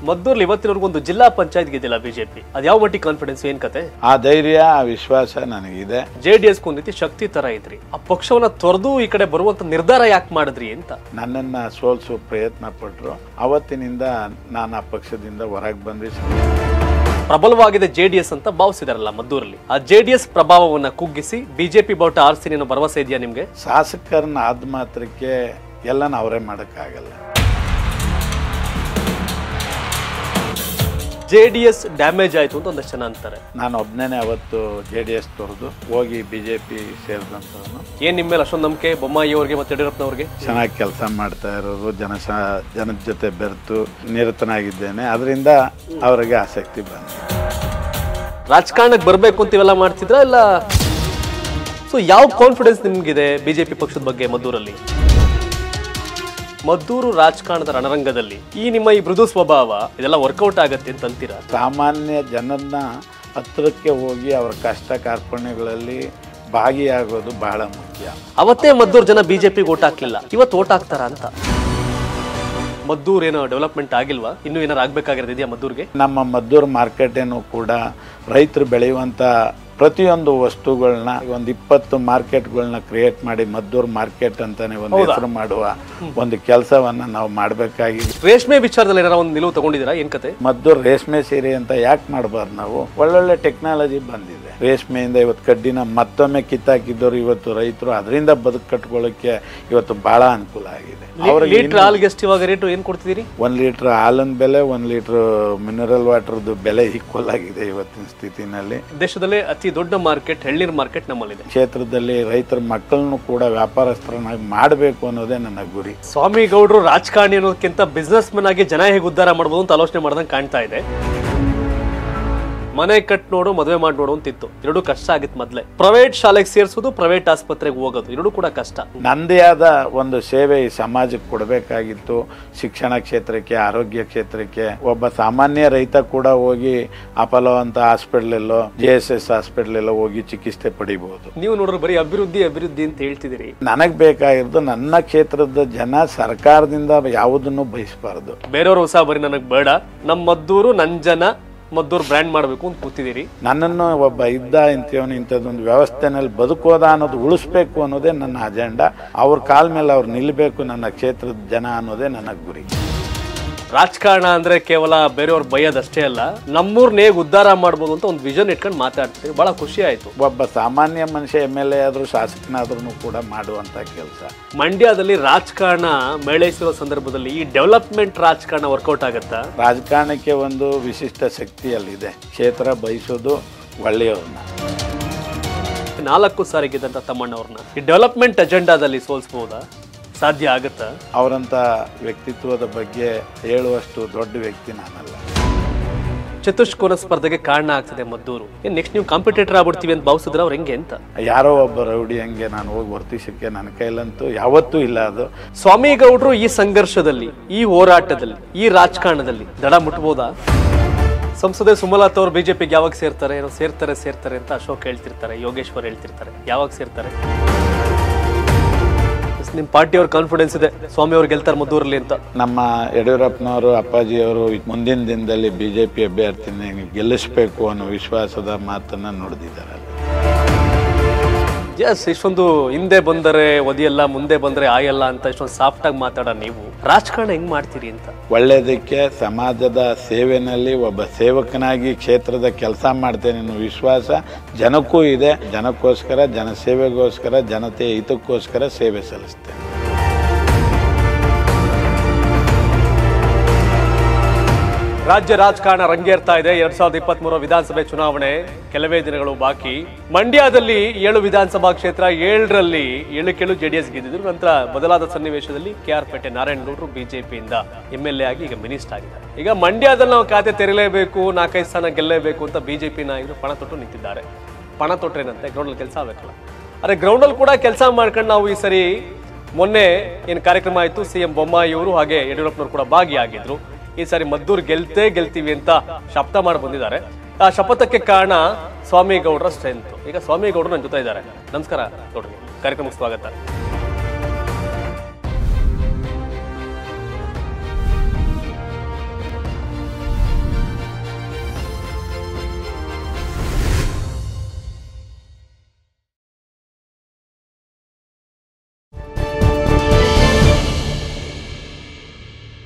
ಮದ್ದೂರ್ಲಿ ಇವತ್ತಿನವರೆಗೂ ಒಂದು ಜಿಲ್ಲಾ ಪಂಚಾಯತ್ ಗೆದ್ದಿಲ್ಲ ಬಿಜೆಪಿ ಅದ್ ಯಾವ ಮಟ್ಟಿಗೆ ಕಾನ್ಫಿಡೆನ್ಸ್ ಏನ್ ಕತೆ ಆ ಧೈರ್ಯ ಆ ವಿಶ್ವಾಸ ನನಗಿದೆ ಜೆ ಡಿ ಎಸ್ ಒಂದ್ ರೀತಿ ಶಕ್ತಿ ತರ ಇದ್ರಿ ಆ ಪಕ್ಷವನ್ನ ತೊರೆದು ಈ ಕಡೆ ಬರುವಂತ ನಿರ್ಧಾರ ಯಾಕೆ ಮಾಡಿದ್ರಿ ಅಂತ ನನ್ನನ್ನು ಸೋಲಿಸೋ ಪ್ರಯತ್ನ ಪಟ್ಟರು ಅವತ್ತಿನಿಂದ ನಾನು ಆ ಪಕ್ಷದಿಂದ ಹೊರಗೆ ಬಂದ್ವಿ ಪ್ರಬಲವಾಗಿದೆ ಜೆ ಡಿ ಎಸ್ ಅಂತ ಭಾವಿಸಿದಾರಲ್ಲ ಮದ್ದೂರಲ್ಲಿ ಆ ಜೆ ಡಿ ಎಸ್ ಪ್ರಭಾವವನ್ನ ಕುಗ್ಗಿಸಿ ಬಿಜೆಪಿ ಬಾವುಟ ಆರಿಸಿ ಅನ್ನೋ ಭರವಸೆ ಇದೆಯಾ ನಿಮ್ಗೆ ಶಾಸಕರನ್ನ ಆದ ಮಾತ್ರಕ್ಕೆ ಎಲ್ಲನ ಅವರೇ ಮಾಡೋಕ್ಕಾಗಲ್ಲ ಜೆ ಡಿ ಎಸ್ ಡ್ಯಾಮೇಜ್ ಆಯ್ತು ಅಂತ ಒಂದಷ್ಟು ಜನ ಅಂತಾರೆ ನಾನು ಒಬ್ಬನೇ ಅವತ್ತು ಜೆ ಡಿ ಎಸ್ ತೊರೆದು ಹೋಗಿ ಬಿ ಜೆ ಪಿ ಸೇರಿದಂಥವನು ಏನ್ ನಿಮ್ಮ ಮೇಲೆ ಅಷ್ಟೊಂದು ನಂಬಿಕೆ ಬೊಮ್ಮಾಯಿ ಅವ್ರಿಗೆ ಮತ್ತೆ ಯಡಿಯೂರಪ್ಪನವ್ರಿಗೆ ಚೆನ್ನಾಗಿ ಕೆಲಸ ಮಾಡ್ತಾ ಇರೋರು ಜನ ಜನದ ಜೊತೆ ಬೆರೆತು ನಿರತನಾಗಿದ್ದೇನೆ ಅದರಿಂದ ಅವರಿಗೆ ಆಸಕ್ತಿ ಬಂತು ರಾಜಕಾರಣಕ್ಕೆ ಬರ್ಬೇಕು ಅಂತ ಇವೆಲ್ಲ ಮಾಡ್ತಿದ್ರ ಇಲ್ಲ ಸೊ ಯಾವ ಕಾನ್ಫಿಡೆನ್ಸ್ ನಿಮ್ಗಿದೆ ಬಿಜೆಪಿ ಪಕ್ಷದ ಬಗ್ಗೆ ಮದ್ದೂರಲ್ಲಿ ಮದ್ದೂರು ರಾಜಕಾರಣದ ರಣರಂಗದಲ್ಲಿ ಈ ನಿಮ್ಮ ಈ ಮೃದು ಸ್ವಭಾವ ಇದೆಲ್ಲ ವರ್ಕೌಟ್ ಆಗತ್ತೆ ಅಂತ ಅಂತೀರಾ ಸಾಮಾನ್ಯ ಜನರನ್ನ ಹತ್ತಿರಕ್ಕೆ ಹೋಗಿ ಅವರ ಕಷ್ಟ ಕಾರ್ಪಣ್ಯಗಳಲ್ಲಿ ಭಾಗಿಯಾಗೋದು ಬಹಳ ಮುಖ್ಯ ಅವತ್ತೇ ಮದ್ದೂರು ಜನ ಬಿಜೆಪಿಗೆ ಓಟ್ ಹಾಕ್ಲಿಲ್ಲ ಇವತ್ತು ಓಟ್ ಹಾಕ್ತಾರ ಅಂತ ಮದ್ದೂರ್ ಏನೋ ಡೆವಲಪ್ಮೆಂಟ್ ಆಗಿಲ್ವಾ ಇನ್ನೂ ಏನಾರು ಆಗ್ಬೇಕಾಗಿರೋದು ಇದೆಯಾ ಮದ್ದೂರ್ಗೆ ನಮ್ಮ ಮದ್ದೂರು ಮಾರ್ಕೆಟೇನು ಕೂಡ ರೈತರು ಬೆಳೆಯುವಂಥ ಪ್ರತಿಯೊಂದು ವಸ್ತುಗಳನ್ನ ಒಂದು ಇಪ್ಪತ್ತು ಮಾರ್ಕೆಟ್ಗಳನ್ನ ಕ್ರಿಯೇಟ್ ಮಾಡಿ ಮದ್ದೂರು ಮಾರ್ಕೆಟ್ ಅಂತಾನೆ ಒಂದು ಹೆಸರು ಮಾಡುವ ಒಂದು ಕೆಲಸವನ್ನ ನಾವು ಮಾಡಬೇಕಾಗಿದೆ ರೇಷ್ಮೆ ವಿಚಾರದಲ್ಲಿ ಏನಾರ ಒಂದು ನಿಲುವು ತಗೊಂಡಿದ್ದೀರಾ ಏನ್ ಕತೆ ಮದ್ದೂರು ರೇಷ್ಮೆ ಸೀರೆ ಅಂತ ಯಾಕೆ ಮಾಡಬಾರ್ದು ನಾವು ಒಳ್ಳೊಳ್ಳೆ ಟೆಕ್ನಾಲಜಿ ಬಂದಿದೆ ರೇಷ್ಮೆಯಿಂದ ಇವತ್ತು ಕಡ್ಡಿನ ಮತ್ತೊಮ್ಮೆ ಕಿತ್ತಾಕಿದ್ದವರು ಇವತ್ತು ರೈತರು ಅದರಿಂದ ಬದುಕು ಕಟ್ಕೊಳ್ಳೋಕ್ಕೆ ಇವತ್ತು ಬಹಳ ಅನುಕೂಲ ಆಗಿದೆ ಅವ್ರಿಗೆ ಲೀಟರ್ ಹಾಲ್ಗೆ ಎಷ್ಟು ಇವಾಗ ರೇಟು ಏನ್ ಕೊಡ್ತಿದ್ದೀರಿ ಒಂದು ಲೀಟ್ರ್ ಹಾಲಿನ ಬೆಲೆ ಒಂದು ಲೀಟ್ರ್ ಮಿನರಲ್ ವಾಟರ್ದು ಬೆಲೆ ಈಕ್ವಲ್ ಆಗಿದೆ ಇವತ್ತಿನ ಸ್ಥಿತಿನಲ್ಲಿ ದೇಶದಲ್ಲೇ ಅತಿ ದೊಡ್ಡ ಮಾರ್ಕೆಟ್ ಎಳ್ನೀರ್ ಮಾರ್ಕೆಟ್ ನಮ್ಮಲ್ಲಿದೆ ಕ್ಷೇತ್ರದಲ್ಲಿ ರೈತರ ಮಕ್ಕಳನ್ನು ಕೂಡ ವ್ಯಾಪಾರಸ್ಥರನ್ನಾಗಿ ಮಾಡಬೇಕು ಅನ್ನೋದೇ ನನ್ನ ಗುರಿ ಸ್ವಾಮಿ ಗೌಡ್ರು ರಾಜಕಾರಣಿ ಅನ್ನೋದಕ್ಕಿಂತ ಬಿಸ್ನೆಸ್ ಮನ್ ಆಗಿ ಜನ ಹೇಗೆ ಉದ್ಧಾರ ಮಾಡ್ಬೋದು ಅಂತ ಆಲೋಚನೆ ಮಾಡ್ದಂಗೆ ಕಾಣ್ತಾ ಇದೆ ಮನೆ ಕಟ್ ನೋಡು ಮದುವೆ ಮಾಡಿ ನೋಡು ಅಂತಿತ್ತು ಎರಡು ಕಷ್ಟ ಆಗಿತ್ತು ಮೊದ್ಲೇ ಪ್ರೈವೇಟ್ ಶಾಲೆಗೆ ಸೇರಿಸೋದು ಪ್ರೈವೇಟ್ ಆಸ್ಪತ್ರೆಗೆ ಹೋಗೋದು ಎರಡು ಕೂಡ ಕಷ್ಟ ನಂದೇ ಆದ ಒಂದು ಸೇವೆ ಈ ಸಮಾಜಕ್ಕೆ ಕೊಡಬೇಕಾಗಿತ್ತು ಶಿಕ್ಷಣ ಕ್ಷೇತ್ರಕ್ಕೆ ಆರೋಗ್ಯ ಕ್ಷೇತ್ರಕ್ಕೆ ಒಬ್ಬ ಸಾಮಾನ್ಯ ರೈತ ಕೂಡ ಹೋಗಿ ಅಪಲೋ ಅಂತ ಹಾಸ್ಪಿಟ್ಲಲ್ಲೋ ಜೆ ಎಸ್ ಎಸ್ ಹಾಸ್ಪಿಟ್ಲಲ್ಲೋ ಹೋಗಿ ಚಿಕಿತ್ಸೆ ಪಡಿಬಹುದು ನೀವು ನೋಡ್ರಿ ಬರೀ ಅಭಿವೃದ್ಧಿ ಅಭಿವೃದ್ಧಿ ಅಂತ ಹೇಳ್ತಿದ್ದೀರಿ ನನಗೆ ಬೇಕಾಗಿರೋದು ನನ್ನ ಕ್ಷೇತ್ರದ ಜನ ಸರ್ಕಾರದಿಂದ ಯಾವುದನ್ನು ಬಯಸಬಾರ್ದು ಬೇರೆಯವ್ರ ಹೊಸ ಬರೀ ನನಗೆ ಬೇಡ ನಮ್ಮ ಮದ್ದೂರು ನನ್ ಜನ ಮದ್ದೂರು ಬ್ರ್ಯಾಂಡ್ ಮಾಡಬೇಕು ಅಂತ ಕೂತಿದ್ದೀರಿ ನನ್ನನ್ನು ಒಬ್ಬ ಇದ್ದ ಇಂಥವನು ಇಂಥದ್ದೊಂದು ವ್ಯವಸ್ಥೆನಲ್ಲಿ ಬದುಕೋದ ಅನ್ನೋದು ಉಳಿಸ್ಬೇಕು ಅನ್ನೋದೇ ನನ್ನ ಅಜೆಂಡಾ ಅವ್ರ ಕಾಲ ಮೇಲೆ ಅವ್ರು ನಿಲ್ಲಬೇಕು ನನ್ನ ಕ್ಷೇತ್ರದ ಜನ ಅನ್ನೋದೇ ನನ್ನ ಗುರಿ ರಾಜಕಾರಣ ಅಂದ್ರೆ ಕೇವಲ ಬೇರೆಯವ್ರ ಬೈಯೋದಷ್ಟೇ ಅಲ್ಲ ನಮ್ಮೂರ್ನ ಹೇಗೆ ಉದ್ಧಾರ ಮಾಡ್ಬೋದು ಅಂತ ಒಂದು ವಿಷನ್ ಇಟ್ಕೊಂಡು ಮಾತಾಡ್ತೀವಿ ಬಹಳ ಖುಷಿ ಆಯ್ತು ಒಬ್ಬ ಸಾಮಾನ್ಯ ಮನುಷ್ಯ ಎಮ್ ಎಲ್ ಎ ಆದರೂ ಶಾಸಕನಾದ್ರೂ ಕೂಡ ಮಾಡುವಂಥ ಕೆಲಸ ಮಂಡ್ಯದಲ್ಲಿ ರಾಜಕಾರಣ ಮೇಳೈಸಿರೋ ಸಂದರ್ಭದಲ್ಲಿ ಈ ಡೆವಲಪ್ಮೆಂಟ್ ರಾಜಕಾರಣ ವರ್ಕೌಟ್ ಆಗತ್ತಾ ರಾಜಕಾರಣಕ್ಕೆ ಒಂದು ವಿಶಿಷ್ಟ ಶಕ್ತಿ ಅಲ್ಲಿದೆ ಕ್ಷೇತ್ರ ಬಯಸೋದು ಒಳ್ಳೆಯವ್ರನ್ನ ನಾಲ್ಕು ಸಾರಿ ಗೆದ್ದಂತ ತಮ್ಮಣ್ಣವ್ರನ್ನ ಈ ಡೆವಲಪ್ಮೆಂಟ್ ಅಜೆಂಡಾದಲ್ಲಿ ಸೋಲ್ಸ್ಬೋದಾ ಸಾಧ್ಯ ಆಗತ್ತಾ ಅವರಂಥ ವ್ಯಕ್ತಿತ್ವದ ಬಗ್ಗೆ ಹೇಳುವಷ್ಟು ದೊಡ್ಡ ವ್ಯಕ್ತಿ ನಾನಲ್ಲ ಚತುಷ್ಕೋನ ಸ್ಪರ್ಧೆಗೆ ಕಾರಣ ಆಗ್ತದೆ ಮದ್ದೂರು ನೆಕ್ಸ್ಟ್ ನೀವು ಕಾಂಪಿಟೇಟರ್ ಆಗ್ಬಿಡ್ತೀವಿ ಅಂತ ಭಾವಿಸಿದ್ರೆ ಅವ್ರು ಹೆಂಗೆ ಅಂತ ಯಾರೋ ಒಬ್ಬ ರೌಡಿ ಹಂಗೆ ನಾನು ಹೋಗಿ ವರ್ತಿಸಕ್ಕೆ ನನ್ನ ಕೈಲಂತೂ ಯಾವತ್ತೂ ಇಲ್ಲ ಅದು ಸ್ವಾಮಿಗೌಡರು ಈ ಸಂಘರ್ಷದಲ್ಲಿ ಈ ಹೋರಾಟದಲ್ಲಿ ಈ ರಾಜಕಾರಣದಲ್ಲಿ ದಡ ಮುಟ್ಬೋದಾ ಸಂಸದೆ ಸುಮಲತಾ ಅವರು ಬಿಜೆಪಿಗೆ ಯಾವಾಗ ಸೇರ್ತಾರೆ ಏನೋ ಸೇರ್ತಾರೆ ಸೇರ್ತಾರೆ ಅಂತ ಅಶೋಕ್ ಹೇಳ್ತಿರ್ತಾರೆ ಯೋಗೇಶ್ವರ್ ಹೇಳ್ತಿರ್ತಾರೆ ಯಾವಾಗ ಸೇರ್ತಾರೆ ಎಸ್, ನಿಮ್ ಪಾರ್ಟಿಯವ್ರ ಕಾನ್ಫಿಡೆನ್ಸ್ ಇದೆ ಸ್ವಾಮಿ ಅವ್ರು ಗೆಲ್ತಾರೆ ಮದ್ದೂರಲ್ಲಿ ಅಂತ ನಮ್ಮ ಯಡಿಯೂರಪ್ಪನವರು ಅಪ್ಪಾಜಿಯವರು ಮುಂದಿನ ದಿನದಲ್ಲಿ ಬಿ ಜೆ ಪಿ ಅಭ್ಯರ್ಥಿನ ಗೆಲ್ಲಿಸಬೇಕು ಅನ್ನೋ ವಿಶ್ವಾಸದ ಮಾತನ್ನು ನುಡಿದಿದ್ದಾರೆ ಎಸ್ ಇಷ್ಟೊಂದು ಹಿಂದೆ ಬಂದರೆ ಒದಿಯಲ್ಲ ಮುಂದೆ ಬಂದರೆ ಆಯಲ್ಲ ಅಂತ ಇಷ್ಟೊಂದು ಸಾಫ್ಟ್ ಆಗಿ ಮಾತಾಡೋ ನೀವು ರಾಜಕಾರಣ ಹೆಂಗ್ ಮಾಡ್ತೀರಿ ಅಂತ ಒಳ್ಳೆಯದಕ್ಕೆ ಸಮಾಜದ ಸೇವೆನಲ್ಲಿ ಒಬ್ಬ ಸೇವಕನಾಗಿ ಕ್ಷೇತ್ರದ ಕೆಲಸ ಮಾಡ್ತೇನೆ ಅನ್ನೋ ವಿಶ್ವಾಸ ಜನಕ್ಕೂ ಇದೆ ಜನಕ್ಕೋಸ್ಕರ ಜನಸೇವೆಗೋಸ್ಕರ ಜನತೆಯ ಹಿತಕ್ಕೋಸ್ಕರ ಸೇವೆ ಸಲ್ಲಿಸ್ತೇನೆ ರಾಜ್ಯ ರಾಜಕಾರಣ ರಂಗೇರ್ತಾ ಇದೆ ಎರಡ್ ಸಾವಿರದ ಇಪ್ಪತ್ತ್ ವಿಧಾನಸಭೆ ಚುನಾವಣೆ ಕೆಲವೇ ದಿನಗಳು ಬಾಕಿ ಮಂಡ್ಯದಲ್ಲಿ ಏಳು ವಿಧಾನಸಭಾ ಕ್ಷೇತ್ರ ಏಳರಲ್ಲಿ ಏಳಕ್ಕೇಳು ಜೆಡಿಎಸ್ ಗೆದ್ದಿದ್ರು ನಂತರ ಬದಲಾದ ಸನ್ನಿವೇಶದಲ್ಲಿ ಕೆಆರ್ ಪೇಟೆ ನಾರಾಯಣಗೌಡರು ಬಿಜೆಪಿಯಿಂದ ಎಂ ಎಲ್ ಎ ಆಗಿ ಈಗ ಮಿನಿಸ್ಟರ್ ಆಗಿದ್ದಾರೆ ಈಗ ಮಂಡ್ಯದಲ್ಲಿ ನಾವು ಖಾತೆ ತೆರಲೇಬೇಕು ನಾಲ್ಕೈದು ಸ್ಥಾನ ಗೆಲ್ಲೇಬೇಕು ಅಂತ ಬಿಜೆಪಿ ನಾಯಕರು ಪಣ ತೊಟ್ಟು ನಿಂತಿದ್ದಾರೆ ಪಣ ತೊಟ್ರೇನಂತೆ ಗ್ರೌಂಡಲ್ಲಿ ಕೆಲಸ ಆಗಬೇಕಲ್ಲ ಅರೆ ಗ್ರೌಂಡಲ್ಲಿ ಕೂಡ ಕೆಲಸ ಮಾಡ್ಕೊಂಡು ನಾವು ಈ ಸರಿ ಮೊನ್ನೆ ಏನು ಕಾರ್ಯಕ್ರಮ ಆಯಿತು ಸಿ ಎಂ ಬೊಮ್ಮಾಯಿಯವರು ಹಾಗೆ ಯಡಿಯೂರಪ್ಪನವರು ಕೂಡ ಭಾಗಿಯಾಗಿದ್ರು ಈ ಸಾರಿ ಮದ್ದೂರು ಗೆಲ್ತೇ ಗೆಲ್ತೀವಿ ಅಂತ ಶಪಥ ಮಾಡಿ ಬಂದಿದ್ದಾರೆ ಆ ಶಪಥಕ್ಕೆ ಕಾರಣ ಸ್ವಾಮಿ ಗೌಡರ ಸ್ಟ್ರೆಂತ್ ಈಗ ಸ್ವಾಮಿ ಗೌಡರು ನನ್ನ ಜೊತೆ ಇದ್ದಾರೆ ನಮಸ್ಕಾರ ಗೌಡ್ರಿಗೆ ಕಾರ್ಯಕ್ರಮಕ್ಕೆ ಸ್ವಾಗತ